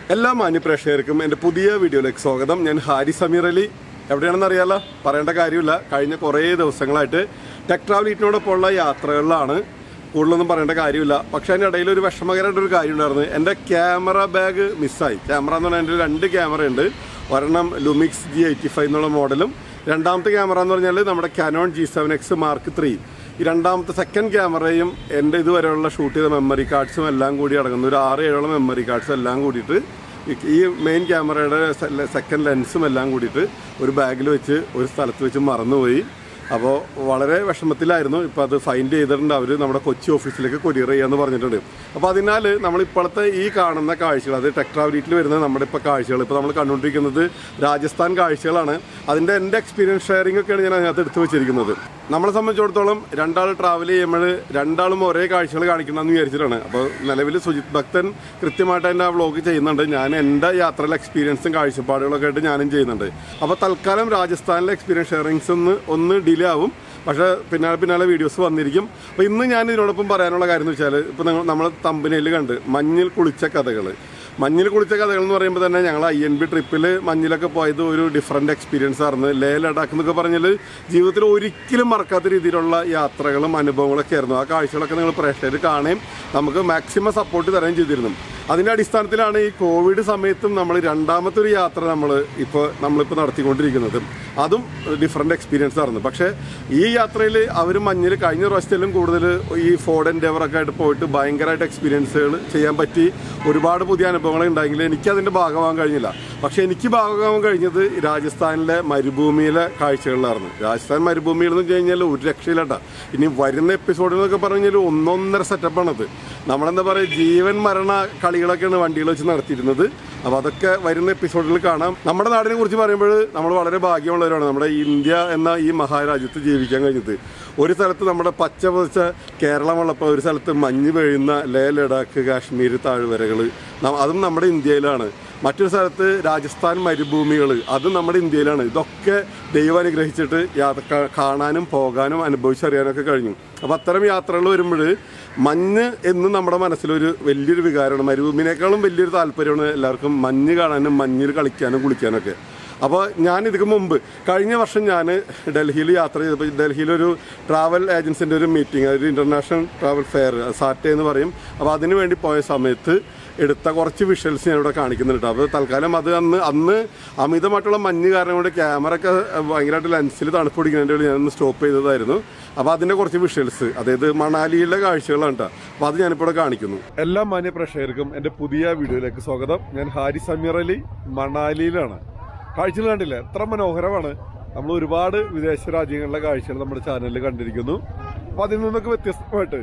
എല്ലാ മാന്യപ്രേക്ഷകർക്കും എൻ്റെ പുതിയ വീഡിയോയിലേക്ക് സ്വാഗതം ഞാൻ ഹാരി സമീർ അലി എവിടെയാണെന്ന് അറിയാലോ പറയേണ്ട കാര്യമില്ല കഴിഞ്ഞ കുറേ ദിവസങ്ങളായിട്ട് ടെക് ട്രാവലീറ്റിനോടൊപ്പമുള്ള യാത്രകളിലാണ് കൂടുതലൊന്നും പറയേണ്ട കാര്യമില്ല പക്ഷേ അതിൻ്റെ ഇടയിൽ ഒരു വിഷമകരമായിട്ട് ഒരു കാര്യം ഉണ്ടായിരുന്നു എൻ്റെ ക്യാമറ ബാഗ് മിസ്സായി ക്യാമറ എന്ന് പറഞ്ഞാൽ എൻ്റെ രണ്ട് ക്യാമറ ഉണ്ട് ഒരെണ്ണം ലുമിക്സ് ജി എയ്റ്റി ഫൈവ് എന്നുള്ള മോഡലും രണ്ടാമത്തെ ക്യാമറ എന്ന് പറഞ്ഞാൽ നമ്മുടെ Canon G seven X mark three ഈ രണ്ടാമത്തെ സെക്കൻഡ് ക്യാമറയും എൻ്റെ ഇതുവരെയുള്ള ഷൂട്ട് ചെയ്ത മെമ്മറി കാർഡ്സും എല്ലാം കൂടി അടങ്ങുന്ന ഒരു ആറ് ഏഴോളം മെമ്മറി കാർഡ്സും എല്ലാം കൂടിയിട്ട് ഈ- ഈ മെയിൻ ക്യാമറയുടെ സെക്കൻഡ് ലെൻസും എല്ലാം കൂടിയിട്ട് ഒരു ബാഗിൽ വെച്ച് ഒരു സ്ഥലത്ത് വെച്ച് മറന്നുപോയി അപ്പോൾ വളരെ വിഷമത്തിലായിരുന്നു ഇപ്പോൾ അത് ഫൈൻഡ് ചെയ്തിട്ടുണ്ട് അവർ നമ്മുടെ കൊച്ചി ഓഫീസിലേക്ക് കൊറിയർ ചെയ്യാന്ന് പറഞ്ഞിട്ടുണ്ട് അപ്പോൾ അതിനാൽ നമ്മൾ ഇപ്പോഴത്തെ ഈ കാണുന്ന കാഴ്ചകൾ അത് ടെക്ട്രാവലിറ്റിൽ വരുന്ന നമ്മുടെ ഇപ്പോൾ കാഴ്ചകൾ ഇപ്പോൾ നമ്മൾ കണ്ടുകൊണ്ടിരിക്കുന്നത് രാജസ്ഥാൻ കാഴ്ചകളാണ് അതിൻ്റെ എൻ്റെ എക്സ്പീരിയൻസ് ഷെയറിംഗ് ഒക്കെയാണ് ഞാൻ അതിനകത്ത് എടുത്തു വെച്ചിരിക്കുന്നത് നമ്മളെ സംബന്ധിച്ചിടത്തോളം രണ്ടാൾ ട്രാവൽ ചെയ്യുമ്പോൾ രണ്ടാളും ഒരേ കാഴ്ചകൾ കാണിക്കണമെന്ന് വിചാരിച്ചിട്ടാണ് അപ്പോൾ നിലവിൽ സുജിത് ഭക്തൻ കൃത്യമായിട്ട് അതിൻ്റെ ആ വ്ളോഗ് ചെയ്യുന്നുണ്ട് ഞാൻ എൻ്റെ യാത്രയിലെ എക്സ്പീരിയൻസും കാഴ്ചപ്പാടുകളൊക്കെ ആയിട്ട് ഞാനും ചെയ്യുന്നുണ്ട് അപ്പോൾ തൽക്കാലം രാജസ്ഥാനിലെ എക്സ്പീരിയൻസ് ഷെയറിങ്സ് ഒന്ന് ഒന്ന് ഡിലേ ആവും പക്ഷേ പിന്നാലെ പിന്നാലെ വീഡിയോസ് വന്നിരിക്കും അപ്പോൾ ഇന്ന് ഞാൻ ഇതിനോടൊപ്പം പറയാനുള്ള കാര്യം എന്ന് വെച്ചാൽ ഇപ്പോൾ നിങ്ങൾ നമ്മൾ തമ്പനയിൽ കണ്ട് മഞ്ഞിൽ കുളിച്ച കഥകൾ മഞ്ഞിൽ കുളിച്ച കഥകൾ എന്ന് പറയുമ്പോൾ തന്നെ ഞങ്ങൾ ഐ എൻ ബി ട്രിപ്പിൽ മഞ്ഞിലൊക്കെ പോയത് ഒരു ഡിഫറെൻറ്റ് എക്സ്പീരിയൻസ് ആയിരുന്നു ലേ ലഡാക്ക് എന്നൊക്കെ പറഞ്ഞാൽ ജീവിതത്തിൽ ഒരിക്കലും മറക്കാത്ത രീതിയിലുള്ള യാത്രകളും അനുഭവങ്ങളൊക്കെ ആയിരുന്നു ആ കാഴ്ചകളൊക്കെ നിങ്ങൾ പ്രേക്ഷകർ കാണുകയും നമുക്ക് മാക്സിമം സപ്പോർട്ട് തരാൻ ചെയ്തിരുന്നു അതിൻ്റെ അടിസ്ഥാനത്തിലാണ് ഈ കോവിഡ് സമയത്തും നമ്മൾ രണ്ടാമത്തെ ഒരു യാത്ര നമ്മൾ ഇപ്പോൾ നമ്മളിപ്പോൾ നടത്തിക്കൊണ്ടിരിക്കുന്നത് അതും ഡിഫറെൻ്റ് എക്സ്പീരിയൻസ് ആയിരുന്നു പക്ഷേ ഈ യാത്രയിൽ അവർ മഞ്ഞിൽ കഴിഞ്ഞ പ്രാവശ്യത്തിലും കൂടുതൽ ഈ ഫോർഡ് എൻഡേവറൊക്കെ ആയിട്ട് പോയിട്ട് ഭയങ്കരമായിട്ട് എക്സ്പീരിയൻസുകൾ ചെയ്യാൻ പറ്റി ഒരുപാട് പുതിയ അനുഭവങ്ങൾ ഉണ്ടായെങ്കിൽ എനിക്ക് അതിൻ്റെ ഭാഗമാകാൻ കഴിഞ്ഞില്ല പക്ഷേ എനിക്ക് ഭാഗമാകാൻ കഴിഞ്ഞത് രാജസ്ഥാനിലെ മരുഭൂമിയിലെ കാഴ്ചകളിലായിരുന്നു രാജസ്ഥാൻ മരുഭൂമിയിൽ എന്ന് വെച്ച് കഴിഞ്ഞാൽ ഒരു രക്ഷയില്ലട്ടാ ഇനി വരുന്ന എപ്പിസോഡുകളൊക്കെ പറഞ്ഞു കഴിഞ്ഞാൽ ഒന്നൊന്നര സെറ്റപ്പാണത് നമ്മളെന്താ പറയുക ജീവൻ മരണ കളികളൊക്കെയാണ് വണ്ടികൾ വെച്ച് നടത്തിയിരുന്നത് അപ്പോൾ അതൊക്കെ വരുന്ന എപ്പിസോഡിൽ കാണാം നമ്മുടെ നാടിനെ കുറിച്ച് പറയുമ്പോൾ നമ്മൾ വളരെ ഭാഗ്യമുള്ളവരാണ് നമ്മുടെ ഇന്ത്യ എന്ന ഈ മഹാരാജ്യത്ത് ജീവിക്കാൻ കഴിഞ്ഞത് ഒരു സ്ഥലത്ത് നമ്മുടെ പച്ച പതിച്ച കേരളമുള്ളപ്പോൾ ഒരു സ്ഥലത്ത് മഞ്ഞ് പെയ്യുന്ന ലേ ലഡാക്ക് കാശ്മീർ താഴ്വരകൾ അതും നമ്മുടെ ഇന്ത്യയിലാണ് മറ്റൊരു സ്ഥലത്ത് രാജസ്ഥാൻ മരുഭൂമികൾ അതും നമ്മുടെ ഇന്ത്യയിലാണ് ഇതൊക്കെ ദൈവം അനുഗ്രഹിച്ചിട്ട് യാത്ര കാ- കാണാനും പോകാനും അനുഭവിച്ചറിയാനൊക്കെ കഴിഞ്ഞു അപ്പോൾ അത്തരം യാത്രകൾ വരുമ്പോൾ മഞ്ഞ് എന്നും നമ്മുടെ മനസ്സിലൊരു വലിയൊരു വികാരമാണ് മരുഭൂമിനേക്കാളും വലിയൊരു താല്പര്യമാണ് എല്ലാവർക്കും മഞ്ഞ് കാണാനും മഞ്ഞിൽ കളിക്കാനും കുളിക്കാനൊക്കെ അപ്പോൾ ഞാൻ ഇതിക്ക് മുമ്പ് കഴിഞ്ഞ വർഷം ഞാൻ ഡൽഹിയിൽ യാത്ര ചെയ്തപ്പോൾ ഡൽഹിയിലൊരു ട്രാവൽ ഏജൻസിൻ്റെ ഒരു മീറ്റിംഗ് ഒരു ഇൻ്റർനാഷണൽ ട്രാവൽ ഫെയർ സാറ്റെ എന്ന് പറയും അപ്പോൾ അതിന് വേണ്ടി പോയ സമയത്ത് എടുത്ത കുറച്ച് വിഷ്വൽസ് ഞാൻ ഇവിടെ കാണിക്കുന്നുണ്ട് അപ്പോൾ തൽക്കാലം അത് അന്ന് അന്ന് അമിതമായിട്ടുള്ള മഞ്ഞ് കാരണം കൊണ്ട് ക്യാമറ ഒക്കെ ഭയങ്കരമായിട്ട് ലെൻസിൽ തണുപ്പ് പിടിക്കുന്നതിൻ്റെ വേണ്ടി ഞാനൊന്ന് സ്റ്റോപ്പ് ചെയ്തതായിരുന്നു അപ്പോൾ അതിൻ്റെ കുറച്ച് വിഷ്വൽസ് അതായത് മണാലിയിലെ കാഴ്ചകളാണ് കേട്ടോ അപ്പോൾ അത് ഞാനിപ്പോൾ ഇവിടെ കാണിക്കുന്നു എല്ലാ മാന്യ പ്രേക്ഷകർക്കും എൻ്റെ പുതിയ വീഡിയോയിലേക്ക് സ്വാഗതം ഞാൻ ഹാരി സമീർ അലി മണാലിയിലാണ് കാഴ്ചകൾ കണ്ടില്ല എത്ര മനോഹരമാണ് നമ്മൾ ഒരുപാട് വിദേശ രാജ്യങ്ങളിലെ കാഴ്ചകൾ നമ്മുടെ ചാനലിൽ കണ്ടിരിക്കുന്നു അപ്പൊ അതിൽ നിന്നൊക്കെ വ്യത്യസ്തമായിട്ട്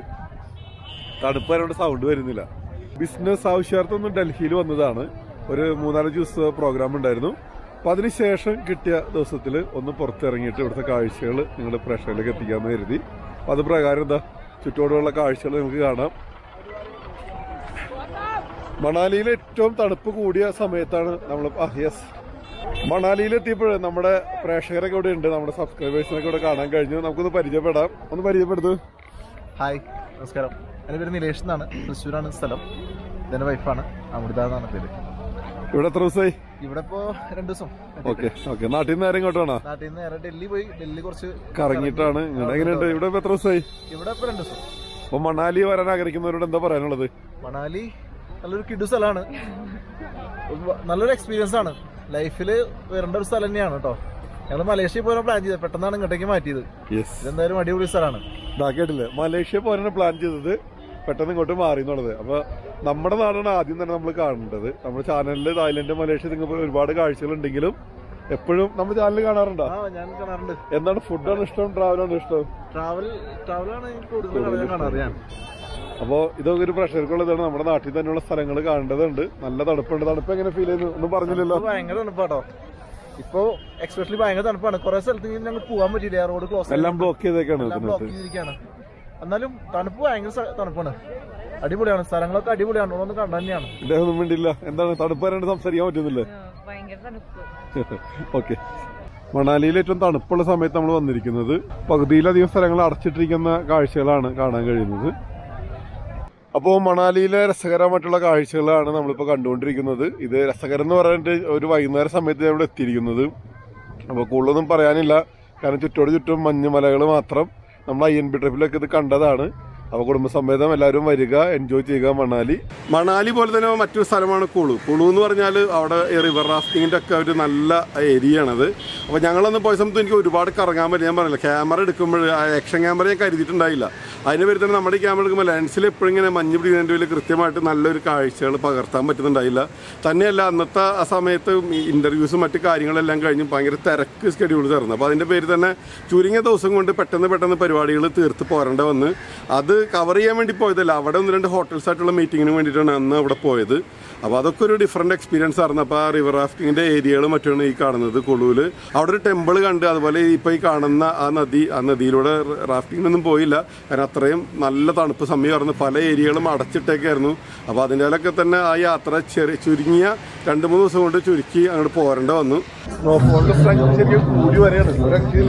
തണുപ്പ് വരേണ്ട സൗണ്ട് വരുന്നില്ല ബിസിനസ് ആവശ്യാർത്ഥം ഡൽഹിയിൽ വന്നതാണ് ഒരു മൂന്നാലഞ്ച് ദിവസത്തെ പ്രോഗ്രാം ഉണ്ടായിരുന്നു അപ്പൊ അതിനുശേഷം കിട്ടിയ ദിവസത്തിൽ ഒന്ന് പുറത്തിറങ്ങിയിട്ട് ഇവിടുത്തെ കാഴ്ചകൾ നിങ്ങളുടെ പ്രേക്ഷകരിലേക്ക് എത്തിക്കാമെന്ന് കരുതി അപ്പൊ അത് പ്രകാരം എന്താ ചുറ്റോടുള്ള കാഴ്ചകൾ നിങ്ങൾക്ക് കാണാം മണാലിയിൽ ഏറ്റവും തണുപ്പ് കൂടിയ സമയത്താണ് നമ്മൾ യെസ് മണാലിയിൽ എത്തിയപ്പോൾ നമ്മുടെ പ്രേക്ഷകരൊക്കെ ഇവിടെ ഉണ്ട് നമ്മുടെ സബ്സ്ക്രൈബേഴ്സിനൊക്കെ ഇവിടെ കാണാൻ കഴിഞ്ഞു നമുക്കൊന്ന് പരിചയപ്പെടാം ഒന്ന് പരിചയപ്പെടുത്തു ഹായ് നമസ്കാരം എൻ്റെ പേര് നിലേഷ് എന്നാണ് തൃശ്ശൂരാണ് സ്ഥലം ഇതെൻ്റെ വൈഫാണ് അമൃത എന്നാണ് പേര് ഇവിടെ എത്ര ദിവസമായി ഇവിടെ ഇപ്പോ രണ്ടു ദിവസം ഓക്കെ ഓക്കെ നാട്ടിൽ നിന്ന് നേരം ഇങ്ങോട്ടാണോ നാട്ടിൽ നിന്ന് നേരെ ഡൽഹി പോയി ഡൽഹി കുറച്ച് കറങ്ങിയിട്ടാണ് ഇങ്ങോട്ട് എങ്ങനെയുണ്ട് ഇവിടെ ഇപ്പൊ എത്ര ദിവസമായി ഇവിടെ ഇപ്പൊ രണ്ടു ദിവസം അപ്പൊ മണാലി വരാൻ ആഗ്രഹിക്കുന്നവരോട് എന്താ പറയാനുള്ളത് മണാലി നല്ലൊരു കിഡു സ്ഥലമാണ് നല്ലൊരു എക്സ്പീരിയൻസ് ആണ് ലൈഫിൽ വരേണ്ട ഒരു സ്ഥലം തന്നെയാണ് കേട്ടോ ഞങ്ങൾ മലേഷ്യയിൽ പോകാൻ പ്ലാൻ ചെയ്തത് പെട്ടെന്നാണ് ഇങ്ങോട്ടേക്ക് മാറ്റിയത് യെസ് ഇതെന്തായാലും അടിപൊളി സ്ഥലമാണ് ഇതാ കേട്ടില്ലേ മലേഷ്യ പോകാനാണ് പ്ലാൻ ചെയ്തത് പെട്ടെന്ന് ഇങ്ങോട്ട് മാറി എന്നുള്ളത് അപ്പൊ നമ്മുടെ നാടാണ് ആദ്യം തന്നെ നമ്മൾ കാണേണ്ടത് നമ്മുടെ ചാനലിൽ തായ്ലൻഡ് മലേഷ്യ സിംഗപ്പൂർ ഒരുപാട് കാഴ്ചകൾ ഉണ്ടെങ്കിലും എപ്പോഴും നമ്മുടെ ചാനൽ കാണാറുണ്ടോ ആ ഞാൻ കാണാറുണ്ട് എന്താണ് ഫുഡാണ് ഇഷ്ടം ട്രാവലാണ് ഇഷ്ടം ട്രാവൽ ട്രാവലാണ് എനിക്ക് കൂടുതൽ ഞാൻ കാണാറ് ഞാൻ അപ്പോ ഇതൊക്കെ ഒരു പ്രഷർക്കുള്ളതാണ് നമ്മുടെ നാട്ടിൽ തന്നെയുള്ള സ്ഥലങ്ങൾ കാണേണ്ടതുണ്ട് നല്ല തണുപ്പുണ്ട് തണുപ്പ് എങ്ങനെ ഫീൽ ചെയ്യുന്നു ഒന്നും പറഞ്ഞില്ലല്ലോ ഇപ്പൊ ഭയങ്കര തണുപ്പാട്ടോ ഇപ്പൊ എക്സ്പെഷ്യലി ഭയങ്കര തണുപ്പാണ് കുറെ സ്ഥലത്ത് ഞങ്ങൾ പോകാൻ പറ്റില്ല റോഡ് ക്ലോസ് എല്ലാം ബ്ലോക്ക് ചെയ്തേക്കാണ് എല്ലാം ഇതിനകത്ത് ബ്ലോക്ക് ചെയ്തിരിക്കുകയാണ് എന്നാലും തണുപ്പ് ഭയങ്കര സ- തണുപ്പാണ് അടിപൊളിയാണ് സ്ഥലങ്ങളൊക്കെ അടിപൊളിയാണ് ഒന്ന് കണ്ടു തന്നെയാണ് ഇദ്ദേഹം ഒന്നും വേണ്ടിയില്ല എന്താണ് തണുപ്പ് വരാണ്ട് സംസാരിക്കാൻ പറ്റുന്നില്ലേ ആ, ഭയങ്കര തണുപ്പ് ഓക്കെ മണാലിയിൽ ഏറ്റവും തണുപ്പുള്ള സമയത്ത് നമ്മൾ വന്നിരിക്കുന്നത് പകുതിയിലധികം സ്ഥലങ്ങൾ അടച്ചിട്ടിരിക്കുന്ന കാഴ്ചകളാണ് കാണാൻ കഴിയുന്നത് അപ്പോൾ മണാലിയിലെ രസകരമായിട്ടുള്ള കാഴ്ചകളാണ് നമ്മളിപ്പോൾ കണ്ടുകൊണ്ടിരിക്കുന്നത് ഇത് രസകരം എന്ന് പറഞ്ഞിട്ട് ഒരു വൈകുന്നേര സമയത്ത് ഇവിടെ എത്തിയിരിക്കുന്നത് അപ്പോൾ കൂടുതലൊന്നും പറയാനില്ല കാരണം ചുറ്റോട് ചുറ്റും മഞ്ഞുമലകൾ മാത്രം നമ്മൾ ഐ എൻ ബി ട്രിപ്പിലൊക്കെ ഇത് കണ്ടതാണ് അപ്പോൾ കുടുംബസമേതം എല്ലാവരും വരിക എൻജോയ് ചെയ്യുക മണാലി മണാലി പോലെ തന്നെ മറ്റൊരു സ്ഥലമാണ് കുളു കുളു എന്ന് പറഞ്ഞാൽ അവിടെ ഈ റിവർ റാഫ്റ്റിങ്ങിൻ്റെ ഒക്കെ ഒരു നല്ല ഏരിയ ആണത് അപ്പോൾ ഞങ്ങളന്ന് പോയ സമയത്ത് എനിക്ക് ഒരുപാട് കറങ്ങാൻ പറ്റും ഞാൻ പറഞ്ഞില്ല ക്യാമറ എടുക്കുമ്പോൾ ആക്ഷൻ ക്യാമറ ഞാൻ കരുതിയിട്ടുണ്ടായില്ല അതിന് പേര് തന്നെ നമ്മുടെ ഈ ക്യാമറ എടുക്കുമ്പോൾ ലെൻസിൽ എപ്പോഴും ഇങ്ങനെ മഞ്ഞ് പിടിക്കുന്നതിൻ്റെ പേരിൽ കൃത്യമായിട്ട് നല്ലൊരു കാഴ്ചകൾ പകർത്താൻ പറ്റുന്നുണ്ടായില്ല തന്നെയല്ല അന്നത്തെ ആ സമയത്ത് ഇൻ്റർവ്യൂസും മറ്റു കാര്യങ്ങളെല്ലാം കഴിഞ്ഞ് ഭയങ്കര തിരക്ക് സ്കെഡ്യൂൾ തരുന്നു അപ്പോൾ അതിൻ്റെ പേര് തന്നെ ചുരുങ്ങിയ ദിവസം കൊണ്ട് പെട്ടെന്ന് പെട്ടെന്ന് പരിപാടികൾ തീർത്ത് പോരേണ്ട വന്ന് അത് കവർ ചെയ്യാൻ വേണ്ടി പോയതല്ല അവിടെ ഒന്ന് രണ്ട് ഹോട്ടൽസ് ആയിട്ടുള്ള മീറ്റിങ്ങിന് വേണ്ടിയിട്ടാണ് അന്ന് അവിടെ പോയത് അപ്പോൾ അതൊക്കെ ഒരു ഡിഫറെൻറ്റ് എക്സ്പീരിയൻസ് ആയിരുന്നു അപ്പോൾ ആ റിവർ റാഫ്റ്റിങ്ങിൻ്റെ ഏരിയകൾ മറ്റാണ് ഈ കാണുന്നത് കുളുവിൽ അവിടെ ഒരു ടെമ്പിൾ കണ്ട് അതുപോലെ ഇപ്പോൾ ഈ കാണുന്ന ആ നദി ആ നദിയിലൂടെ റാഫ്റ്റിങ്ങിനൊന്നും പോയില്ല കാരണം അത്രയും നല്ല തണുപ്പ് സമയമായിരുന്നു പല ഏരിയകളും അടച്ചിട്ടേക്കായിരുന്നു അപ്പോൾ അതിൻ്റെലൊക്കെ തന്നെ ആ യാത്ര ചെറിയ ചുരുങ്ങിയ രണ്ട് മൂന്ന് ദിവസം കൊണ്ട് ചുരുക്കി അങ്ങോട്ട് പോരേണ്ട വന്നു സ്നോഫോളിൻ്റെ സ്ട്രെങ്ത് ശരിക്കും കൂടി വരെയാണ് ഒരു രക്ഷയില്ല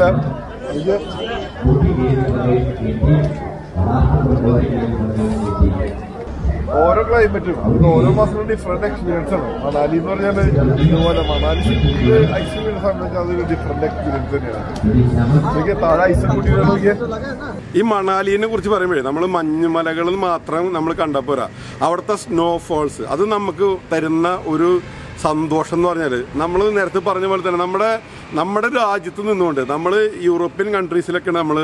ഓരോ ക്ലൈമറ്റും അത് ഓരോ മാസവും ഡിഫറെന്റ് എക്സ്പീരിയൻസ് ആണ് മണാലി എന്ന് പറഞ്ഞാൽ ഇതുപോലെ മണാലി സിറ്റിയിൽ ഐസ് വീണ സമയത്ത് അതൊരു ഡിഫറെന്റ് എക്സ്പീരിയൻസ് തന്നെയാണ് നോക്കിയാ താഴെ ഐസ് കൂട്ടി നോക്കിയാൽ ഈ മണാലിനെ കുറിച്ച് പറയുമ്പോഴേ നമ്മൾ മഞ്ഞുമലകളിൽ മാത്രം നമ്മൾ കണ്ടാൽ പോരാ അവിടുത്തെ സ്നോഫോൾസ് അത് നമുക്ക് തരുന്ന ഒരു സന്തോഷം എന്ന് പറഞ്ഞാൽ നമ്മൾ നേരത്തെ പറഞ്ഞ പോലെ തന്നെ നമ്മുടെ നമ്മുടെ രാജ്യത്ത് നിന്നുകൊണ്ട് നമ്മൾ യൂറോപ്യൻ കൺട്രീസിലൊക്കെ നമ്മൾ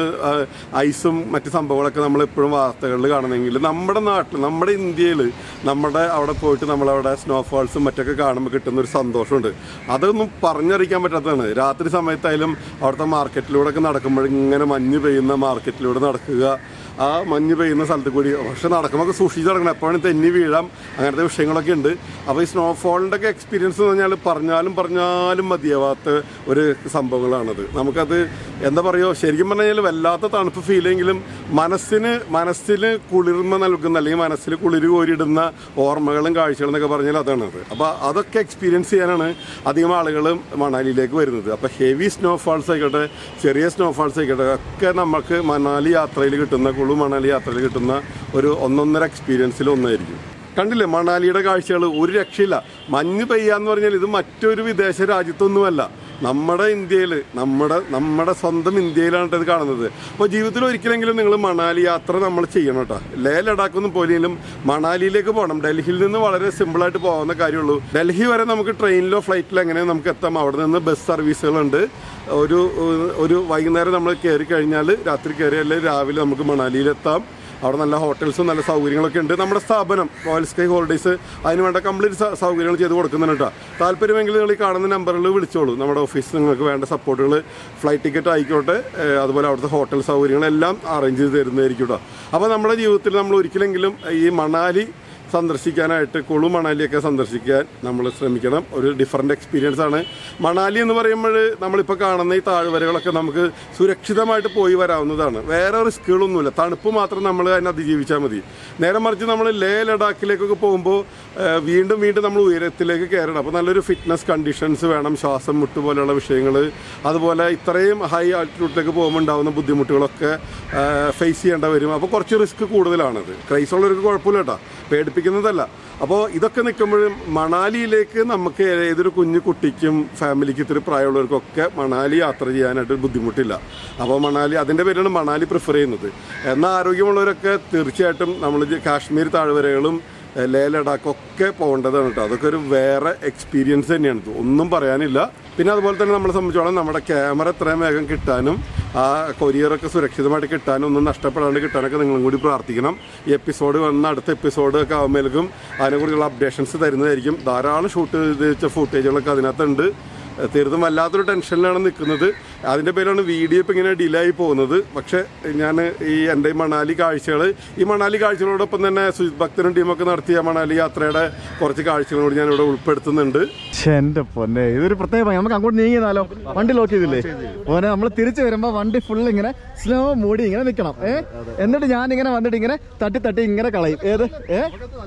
ഐസും മറ്റ് സംഭവങ്ങളൊക്കെ നമ്മൾ എപ്പോഴും വാർത്തകളിൽ കാണുന്നെങ്കിൽ നമ്മുടെ നാട്ടിൽ നമ്മുടെ ഇന്ത്യയിൽ നമ്മുടെ അവിടെ പോയിട്ട് നമ്മളവിടെ സ്നോഫോൾസും മറ്റൊക്കെ കാണുമ്പോൾ കിട്ടുന്ന ഒരു സന്തോഷമുണ്ട് അതൊന്നും പറഞ്ഞറിയിക്കാൻ പറ്റാത്തതാണ് രാത്രി സമയത്തായാലും അവിടുത്തെ മാർക്കറ്റിലൂടെ ഒക്കെ നടക്കുമ്പോൾ ഇങ്ങനെ മഞ്ഞ് പെയ്യുന്ന മാർക്കറ്റിലൂടെ നടക്കുക ആ മഞ്ഞ് പെയ്യുന്ന സ്ഥലത്ത് കൂടി പക്ഷെ നടക്കുമ്പോൾ സൂക്ഷിച്ച് നടക്കണം എപ്പോഴും തെന്നി വീഴാം അങ്ങനത്തെ വിഷയങ്ങളൊക്കെ ഉണ്ട് അപ്പോൾ ഈ സ്നോഫോളിൻ്റെ ഒക്കെ എക്സ്പീരിയൻസ് എന്ന് പറഞ്ഞാൽ പറഞ്ഞാലും പറഞ്ഞാലും മതിയാവാത്ത ഒരു സംഭവങ്ങളാണത് നമുക്കത് എന്താ പറയുക ശരിക്കും പറഞ്ഞു കഴിഞ്ഞാൽ വല്ലാത്ത തണുപ്പ് ഫീൽ ചെയ്യെങ്കിലും മനസ്സിന് മനസ്സിന് കുളിർമ നൽകുന്ന അല്ലെങ്കിൽ മനസ്സിൽ കുളിര് കോരിയിടുന്ന ഓർമ്മകളും കാഴ്ചകളും എന്നൊക്കെ പറഞ്ഞാൽ അതാണത് അപ്പോൾ അതൊക്കെ എക്സ്പീരിയൻസ് ചെയ്യാനാണ് അധികം ആളുകൾ മണാലിയിലേക്ക് വരുന്നത് അപ്പോൾ ഹെവി സ്നോഫാൾസ് ആയിക്കോട്ടെ ചെറിയ സ്നോഫാൾസ് ആയിക്കോട്ടെ ഒക്കെ നമുക്ക് മണാലി യാത്രയിൽ കിട്ടുന്ന കുളു മണാലി യാത്രയിൽ കിട്ടുന്ന ഒരു ഒന്നൊന്നര എക്സ്പീരിയൻസിൽ ഒന്നായിരിക്കും കണ്ടില്ലേ മണാലിയുടെ കാഴ്ചകൾ ഒരു രക്ഷയില്ല മഞ്ഞ് പെയ്യാന്ന് പറഞ്ഞാൽ ഇത് മറ്റൊരു വിദേശ രാജ്യത്തൊന്നുമല്ല നമ്മുടെ ഇന്ത്യയിൽ നമ്മുടെ നമ്മുടെ സ്വന്തം ഇന്ത്യയിലാണ് ട്ടോ ഇത് കാണുന്നത് അപ്പോൾ ജീവിതത്തിൽ ഒരിക്കലെങ്കിലും നിങ്ങൾ മണാലി യാത്ര നമ്മൾ ചെയ്യണം കേട്ടോ ലേ ലഡാക്കൊന്നും പോലെങ്കിലും മണാലിയിലേക്ക് പോകണം ഡൽഹിയിൽ നിന്ന് വളരെ സിമ്പിളായിട്ട് പോകാവുന്ന കാര്യമുള്ളൂ ഡൽഹി വരെ നമുക്ക് ട്രെയിനിലോ ഫ്ലൈറ്റിലോ എങ്ങനെ നമുക്ക് എത്താം അവിടെ നിന്ന് ബസ് സർവീസുകളുണ്ട് ഒരു ഒരു വൈകുന്നേരം നമ്മൾ കയറി കഴിഞ്ഞാൽ രാത്രി കയറിയാൽ രാവിലെ നമുക്ക് മണാലിയിലെത്താം അവിടെ നല്ല ഹോട്ടൽസും നല്ല സൗകര്യങ്ങളൊക്കെ ഉണ്ട് നമ്മുടെ സ്ഥാപനം റോയൽ സ്കൈ ഹോളിഡേയ്സ് അതിന് വേണ്ട കംപ്ലീറ്റ് സ- സൗകര്യങ്ങൾ ചെയ്ത് കൊടുക്കുന്നുണ്ട് കേട്ടോ താല്പര്യമെങ്കിൽ നിങ്ങൾ ഈ കാണുന്ന നമ്പറിൽ വിളിച്ചോളൂ നമ്മുടെ ഓഫീസിൽ നിങ്ങൾക്ക് വേണ്ട സപ്പോർട്ടുകൾ ഫ്ലൈറ്റ് ടിക്കറ്റ് ആയിക്കോട്ടെ ഏഹ് അതുപോലെ അവിടുത്തെ ഹോട്ടൽ സൗകര്യങ്ങളെല്ലാം അറേഞ്ച് ചെയ്ത് തരുന്നതായിരിക്കും കേട്ടോ അപ്പോൾ നമ്മുടെ ജീവിതത്തിൽ നമ്മൾ ഒരിക്കലെങ്കിലും ഈ മണാലി സന്ദർശിക്കാനായിട്ട് കുളു മണാലിയൊക്കെ സന്ദർശിക്കാൻ നമ്മൾ ശ്രമിക്കണം ഒരു ഡിഫറെൻ്റ് എക്സ്പീരിയൻസ് ആണ് മണാലി എന്ന് പറയുമ്പോൾ നമ്മളിപ്പോൾ കാണുന്ന ഈ താഴ്വരകളൊക്കെ നമുക്ക് സുരക്ഷിതമായിട്ട് പോയി വരാവുന്നതാണ് വേറെ റിസ്കുകളൊന്നുമില്ല തണുപ്പ് മാത്രം നമ്മൾ അതിനെ അതിജീവിച്ചാൽ മതി നേരെ മറിച്ച് നമ്മൾ ലേ ലഡാക്കിലേക്കൊക്കെ പോകുമ്പോൾ ഏഹ്, വീണ്ടും വീണ്ടും നമ്മൾ ഉയരത്തിലേക്ക് കയറണം അപ്പോൾ നല്ലൊരു ഫിറ്റ്നസ് കണ്ടീഷൻസ് വേണം ശ്വാസം മുട്ട് പോലെയുള്ള വിഷയങ്ങൾ അതുപോലെ ഇത്രയും ഹൈ ആൾട്ടിറ്റ്യൂഡിലേക്ക് പോകുമ്പോൾ ഉണ്ടാകുന്ന ബുദ്ധിമുട്ടുകളൊക്കെ ഫേസ് ചെയ്യേണ്ട വരും അപ്പോൾ കുറച്ച് റിസ്ക് കൂടുതലാണത് ക്രൈസ് ഉള്ളവർക്ക് കുഴപ്പമില്ല കേട്ടോ പേടിപ്പിക്കുന്നതല്ല അപ്പോൾ ഇതൊക്കെ നിൽക്കുമ്പോഴും മണാലിയിലേക്ക് നമുക്ക് ഏതൊരു കുഞ്ഞു കുട്ടിക്കും ഫാമിലിക്ക് ഇത്തിരി പ്രായമുള്ളവർക്കൊക്കെ മണാലി യാത്ര ചെയ്യാനായിട്ട് ബുദ്ധിമുട്ടില്ല അപ്പോൾ മണാലി അതിൻ്റെ പേരാണ് മണാലി പ്രിഫർ ചെയ്യുന്നത് എന്നാൽ ആരോഗ്യമുള്ളവരൊക്കെ തീർച്ചയായിട്ടും നമ്മൾ കാശ്മീർ താഴ്വരകളും ഏഹ് ലേ ലഡാക്കൊക്കെ പോകേണ്ടതാണ് കേട്ടോ അതൊക്കെ ഒരു വേറെ എക്സ്പീരിയൻസ് തന്നെയാണ് ഇത് ഒന്നും പറയാനില്ല പിന്നെ അതുപോലെ തന്നെ നമ്മളെ സംബന്ധിച്ചോളം നമ്മുടെ ക്യാമറ എത്രയും വേഗം കിട്ടാനും ആ കൊരിയറൊക്കെ സുരക്ഷിതമായിട്ട് കിട്ടാനും ഒന്നും നഷ്ടപ്പെടാണ്ട് കിട്ടാനൊക്കെ നിങ്ങളും കൂടി പ്രാർത്ഥിക്കണം ഈ എപ്പിസോഡ് വന്ന അടുത്ത എപ്പിസോഡ് ഒക്കെ ആകുമ്പോഴേക്കും അതിനെക്കുറിച്ചുള്ള അപ്ഡേഷൻസ് തരുന്നതായിരിക്കും ധാരാളം ഷൂട്ട് ചെയ്ത് വെച്ച ഫുട്ടേജുകളൊക്കെ അതിനകത്തുണ്ട് തീർത്തും വല്ലാത്തൊരു ടെൻഷനിലാണ് നിൽക്കുന്നത് അതിൻ്റെ പേരാണ് വീഡിയോ ഇപ്പം ഇങ്ങനെ ഡിലേ ആയി പോകുന്നത് പക്ഷേ ഞാൻ ഈ എൻ്റെ ഈ മണാലി കാഴ്ചകൾ ഈ മണാലി കാഴ്ചകളോടൊപ്പം തന്നെ സുജിത് ഭക്തനും ടീമൊക്കെ നടത്തിയ മണാലി യാത്രയുടെ കുറച്ച് കാഴ്ചകളോട് ഞാൻ ഇവിടെ ഉൾപ്പെടുത്തുന്നുണ്ട് എന്റെ പൊന്നെ ഇതൊരു പ്രത്യേക ഭംഗി. നമുക്ക് അങ്ങോട്ട് നീങ്ങിയാലോ വണ്ടി ലോക്ക് ചെയ്തില്ലേ ഓനെ നമ്മൾ തിരിച്ചു വരുമ്പോ വണ്ടി ഫുൾ ഇങ്ങനെ സ്ലോ മൂടി ഇങ്ങനെ നിക്കണം ഏ എന്നിട്ട് ഞാൻ ഇങ്ങനെ വന്നിട്ട് ഇങ്ങനെ തട്ടി തട്ടി ഇങ്ങനെ കളയും ഏത് ഏ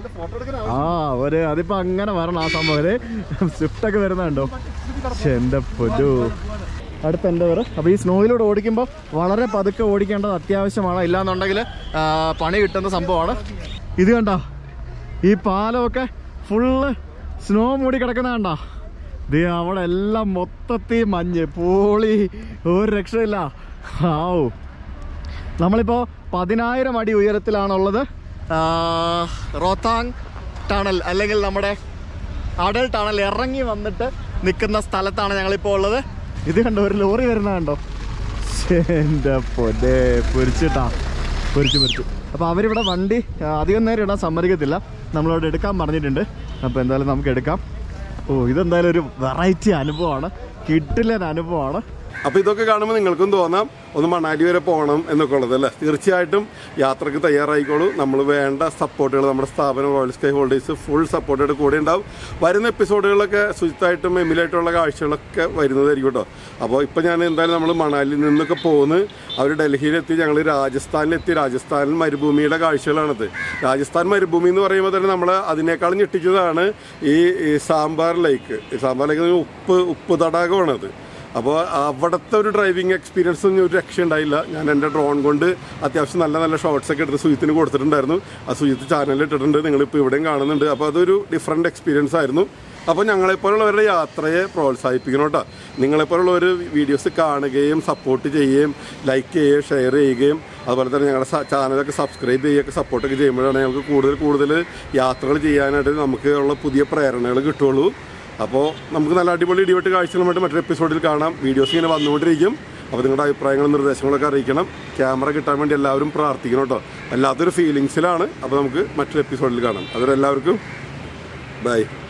ആ ഒരു അതിപ്പോ അങ്ങനെ വരണം ആ സംഭവം സ്വിഫ്റ്റ് ഒക്കെ വരുന്നുണ്ടോ എന്റെ പൊതു അടുത്ത എൻ്റെ പേര് അപ്പോൾ ഈ സ്നോയിലൂടെ ഓടിക്കുമ്പോൾ വളരെ പതുക്കെ ഓടിക്കേണ്ടത് അത്യാവശ്യമാണ് ഇല്ലാന്നുണ്ടെങ്കിൽ പണി കിട്ടുന്ന സംഭവമാണ് ഇത് കണ്ടോ ഈ പാലമൊക്കെ ഫുള്ള് സ്നോ മൂടി കിടക്കുന്ന കണ്ടോ ദേ അവിടെ എല്ലാം മൊത്തത്തിൽ മഞ്ഞ് പോളി ഒരു രക്ഷയില്ല ആവൂ നമ്മളിപ്പോൾ പതിനായിരം അടി ഉയരത്തിലാണുള്ളത് ആ, റോത്താങ് ടണൽ അല്ലെങ്കിൽ നമ്മുടെ അടൽ ടണൽ ഇറങ്ങി വന്നിട്ട് നിൽക്കുന്ന സ്ഥലത്താണ് ഞങ്ങളിപ്പോൾ ഉള്ളത് ഇത് കണ്ടോ ഒരു ലോറി വരുന്ന കണ്ടോ ശ്ശേ, എൻ്റെ പൊന്നെ പൊരിച്ചിട്ടാ പൊരിച്ച് പൊരിച്ചു അപ്പോൾ അവരിവിടെ വണ്ടി ആ, അധികം നേരം ഇടാൻ സമ്മതിക്കത്തില്ല നമ്മളോട് എടുക്കാൻ പറഞ്ഞിട്ടുണ്ട് അപ്പോൾ എന്തായാലും നമുക്ക് എടുക്കാം ഓ ഇതെന്തായാലും ഒരു വെറൈറ്റി അനുഭവമാണ് കിട്ടില്ല അനുഭവമാണ് അപ്പോൾ ഇതൊക്കെ കാണുമ്പോൾ നിങ്ങൾക്കും തോന്നാം ഒന്ന് മണാലി വരെ പോകണം എന്നൊക്കെ ഉള്ളത് അല്ലേ തീർച്ചയായിട്ടും യാത്രക്ക് തയ്യാറായിക്കോളൂ നമ്മൾ വേണ്ട സപ്പോർട്ടുകൾ നമ്മുടെ സ്ഥാപനം റോയൽ സ്കൈ ഹോൾഡേഴ്സ് ഫുൾ സപ്പോർട്ടോടെ കൂടെ ഉണ്ടാവും വരുന്ന എപ്പിസോഡുകളൊക്കെ ശുചിത്വമായിട്ടും എമിലായിട്ടുള്ള കാഴ്ചകളൊക്കെ വരുന്നതായിരിക്കും കേട്ടോ അപ്പോൾ ഇപ്പോൾ ഞാൻ എന്തായാലും നമ്മൾ മണാലിയിൽ നിന്നൊക്കെ പോകുന്നു അവർ ഡൽഹിയിലെത്തി ഞങ്ങൾ രാജസ്ഥാനിലെത്തി രാജസ്ഥാനിൽ മരുഭൂമിയുടെ കാഴ്ചകളാണത് രാജസ്ഥാൻ മരുഭൂമി എന്ന് പറയുമ്പോൾ തന്നെ നമ്മൾ അതിനേക്കാളും ഞെട്ടിച്ചതാണ് ഈ ഈ സാമ്പാർ ലേക്ക് ഈ സാമ്പാർ ലേക്ക് എന്ന് പറഞ്ഞാൽ ഉപ്പ് ഉപ്പ് തടാകമാണത് അപ്പോൾ അവിടുത്തെ ഒരു ഡ്രൈവിംഗ് എക്സ്പീരിയൻസ് ഒന്നും ഒരു രക്ഷ ഉണ്ടായില്ല ഞാൻ എൻ്റെ ഡ്രോൺ കൊണ്ട് അത്യാവശ്യം നല്ല നല്ല ഷോട്ട്സ് ഒക്കെ എടുത്ത് സുജിത്തിന് കൊടുത്തിട്ടുണ്ടായിരുന്നു ആ സുജിത്ത് ചാനലിൽ ഇട്ടിട്ടുണ്ട് നിങ്ങളിപ്പോൾ ഇവിടെയും കാണുന്നുണ്ട് അപ്പോൾ അതൊരു ഡിഫറെൻറ്റ് എക്സ്പീരിയൻസ് ആയിരുന്നു അപ്പോൾ ഞങ്ങളെപ്പോലുള്ളവരുടെ യാത്രയെ പ്രോത്സാഹിപ്പിക്കണം കേട്ടോ നിങ്ങളെപ്പോലുള്ളവർ വീഡിയോസ് കാണുകയും സപ്പോർട്ട് ചെയ്യുകയും ലൈക്ക് ചെയ്യുകയും ഷെയർ ചെയ്യുകയും അതുപോലെ തന്നെ ഞങ്ങളുടെ സ- ചാനലൊക്കെ സബ്സ്ക്രൈബ് ചെയ്യുകയൊക്കെ സപ്പോർട്ടൊക്കെ ചെയ്യുമ്പോഴാണ് ഞങ്ങൾക്ക് കൂടുതൽ കൂടുതൽ യാത്രകൾ ചെയ്യാനായിട്ട് നമുക്ക് ഉള്ള പുതിയ പ്രേരണകൾ കിട്ടുള്ളൂ അപ്പോൾ നമുക്ക് നല്ല അടിപൊളി ഇടിവെട്ട് കാഴ്ചകളുമായിട്ട് മറ്റൊരു എപ്പിസോഡിൽ കാണാം വീഡിയോസ് ഇങ്ങനെ വന്നുകൊണ്ടിരിക്കും അപ്പോൾ നിങ്ങളുടെ അഭിപ്രായങ്ങളും നിർദ്ദേശങ്ങളൊക്കെ അറിയിക്കണം ക്യാമറ കിട്ടാൻ വേണ്ടി എല്ലാവരും പ്രാർത്ഥിക്കണം കേട്ടോ വല്ലാത്തൊരു ഫീലിങ്സിലാണ് അപ്പോൾ നമുക്ക് മറ്റൊരു എപ്പിസോഡിൽ കാണാം അതുവരെ എല്ലാവർക്കും ബൈ